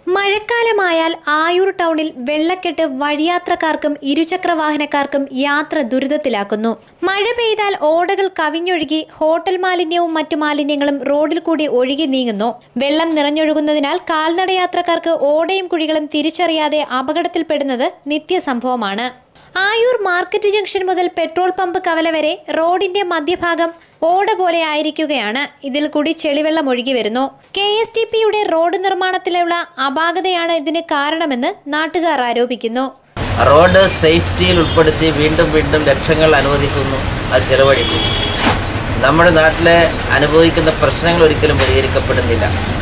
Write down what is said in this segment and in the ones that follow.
മഴക്കാലമായാൽ ആയൂർ ടൗണിൽ വെള്ളക്കെട്ട് വഴിയാത്രക്കാർക്കും ഇരുചക്ര വാഹനക്കാർക്കും യാത്ര ദുരിതത്തിലാക്കുന്നു മഴ പെയ്താൽ ഓടകൾ കവിഞ്ഞൊഴുകി ഹോട്ടൽ മാലിന്യവും മറ്റു മാലിന്യങ്ങളും റോഡിൽ കൂടി ഒഴുകി നീങ്ങുന്നു വെള്ളം നിറഞ്ഞൊഴുകുന്നതിനാൽ കാൽനടയാത്രക്കാർക്ക് ഓടയും കുഴികളും തിരിച്ചറിയാതെ അപകടത്തിൽപ്പെടുന്നത് നിത്യസംഭവമാണ് ആയൂർ മാർക്കറ്റ് ജംഗ്ഷൻ മുതൽ പെട്രോൾ പമ്പ് കവല വരെ റോഡിന്റെ മധ്യഭാഗം ഓട പോലെ ആയിരിക്കുകയാണ് ഇതിൽ കൂടി ചെളിവെള്ളം ഒഴുകി വരുന്നു കെ എസ് ടി പിയുടെ റോഡ് നിർമ്മാണത്തിലുള്ള അപാകതയാണ് ഇതിന് കാരണമെന്ന് നാട്ടുകാർ ആരോപിക്കുന്നു റോഡ് സേഫ്റ്റിയിൽ ഉൾപ്പെടുത്തി വീണ്ടും വീണ്ടും ലക്ഷങ്ങൾ അനുവദിക്കുന്നു അത് ചെലവഴിക്കുന്നു നമ്മുടെ നാട്ടിലെ അനുഭവിക്കുന്ന പ്രശ്നങ്ങൾ ഒരിക്കലും പരിഹരിക്കപ്പെടുന്നില്ല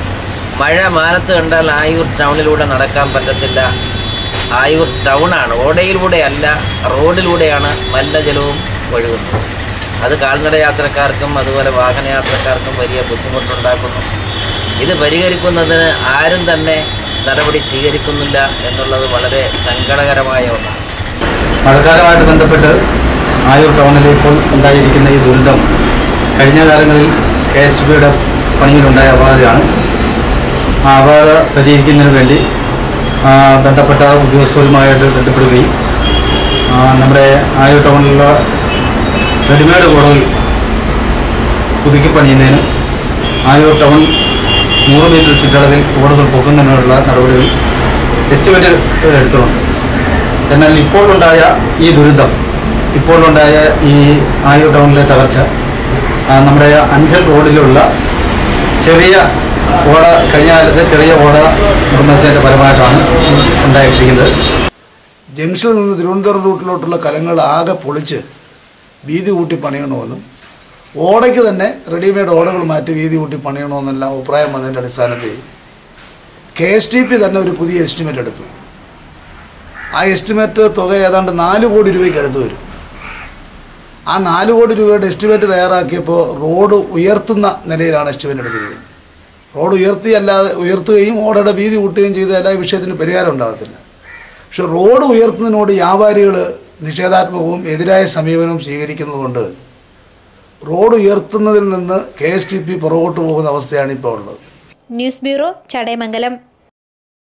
മഴ മാനത്ത് കണ്ടാൽ ആയൂർ ടൗണിലൂടെ നടക്കാൻ പറ്റത്തില്ല ആയൂർ ടൗണാണ് ഓടയിലൂടെ അല്ല റോഡിലൂടെയാണ് മലിനജലവും ഒഴുകുന്നത് അത് കാൽനട യാത്രക്കാർക്കും അതുപോലെ വാഹനയാത്രക്കാർക്കും വലിയ ബുദ്ധിമുട്ടുണ്ടാക്കുന്നു ഇത് പരിഹരിക്കുന്നതിന് ആരും തന്നെ നടപടി സ്വീകരിക്കുന്നില്ല എന്നുള്ളത് വളരെ സങ്കടകരമായ ഒന്നാണ് മഴക്കാലമായിട്ട് ബന്ധപ്പെട്ട് ആയൂർ ടൗണിൽ ഇപ്പോൾ ഉണ്ടായിരിക്കുന്ന ഈ ദുരിതം കഴിഞ്ഞ കാലങ്ങളിൽ കെ എസ് ടി പിയുടെ പണിയിലുണ്ടായ അപാകതയാണ് ആ അപാകത പരിഹരിക്കുന്നതിന് വേണ്ടി ആ, ബന്ധപ്പെട്ട ഉദ്യോഗസ്ഥരുമായിട്ട് ബന്ധപ്പെടുകയും ആ, നമ്മുടെ ആയൂർ ടൗണിലുള്ള റെഡിമെയ്ഡ് ഓടകൾ പുതുക്കി പണിയുന്നതിനും ആയൂർ ടൗൺ നൂറ് മീറ്റർ ചുറ്റളവിൽ ഓടുകൾ പൊക്കുന്നതിനുള്ള നടപടികൾ എസ്റ്റിമേറ്റ് എടുത്തിട്ടുണ്ട് എന്നാൽ ഇപ്പോഴുണ്ടായ ഈ ദുരിതം ഇപ്പോഴുണ്ടായ ഈ ആയൂർ ടൗണിലെ തകർച്ച ആ, നമ്മുടെ അഞ്ചൽ റോഡിലുള്ള ചെറിയ ഓട കഴിഞ്ഞ കാലത്തെ ചെറിയ ഓട നിർമ്മിച്ചതിൻ്റെ ഫലമായിട്ടാണ് ഉണ്ടായിട്ടിരിക്കുന്നത് ജംഗ്ഷനിൽ നിന്ന് തിരുവനന്തപുരം റൂട്ടിലോട്ടുള്ള കലങ്ങൾ ആകെ പൊളിച്ച് വീതി കൂട്ടി പണിയണമെന്നും ഓടയ്ക്ക് തന്നെ റെഡിമെയ്ഡ് ഓടകൾ മാറ്റി വീതി കൂട്ടി പണിയണമെന്നെല്ലാം അഭിപ്രായം വന്നതിൻ്റെ അടിസ്ഥാനത്തിൽ കെ എസ് ടി പി തന്നെ ഒരു പുതിയ എസ്റ്റിമേറ്റ് എടുത്തു ആ എസ്റ്റിമേറ്റ് തുക ഏതാണ്ട് നാല് കോടി രൂപയ്ക്ക് അടുത്ത് വരും ആ നാല് കോടി രൂപയുടെ എസ്റ്റിമേറ്റ് തയ്യാറാക്കിയപ്പോൾ റോഡ് ഉയർത്തുന്ന നിലയിലാണ് എസ്റ്റിമേറ്റ് എടുത്തിരിക്കുന്നത് റോഡ് ഉയർത്തിയല്ലാതെ ഉയർത്തുകയും ഓടയുടെ വീതി കൂട്ടുകയും ചെയ്താൽ ഈ വിഷയത്തിന് പരിഹാരം ഉണ്ടാകത്തില്ല പക്ഷെ റോഡ് ഉയർത്തുന്നതിനോട് വ്യാപാരികൾ നിഷേധാത്മകവും എതിരായ സമീപനവും സ്വീകരിക്കുന്നതുകൊണ്ട് റോഡ് ഉയർത്തുന്നതിൽ നിന്ന് കെ എസ് ടി പി പുറകോട്ട് പോകുന്ന അവസ്ഥയാണ് ഇപ്പോൾ ഉള്ളത് ന്യൂസ് ബ്യൂറോ ചടയമംഗലം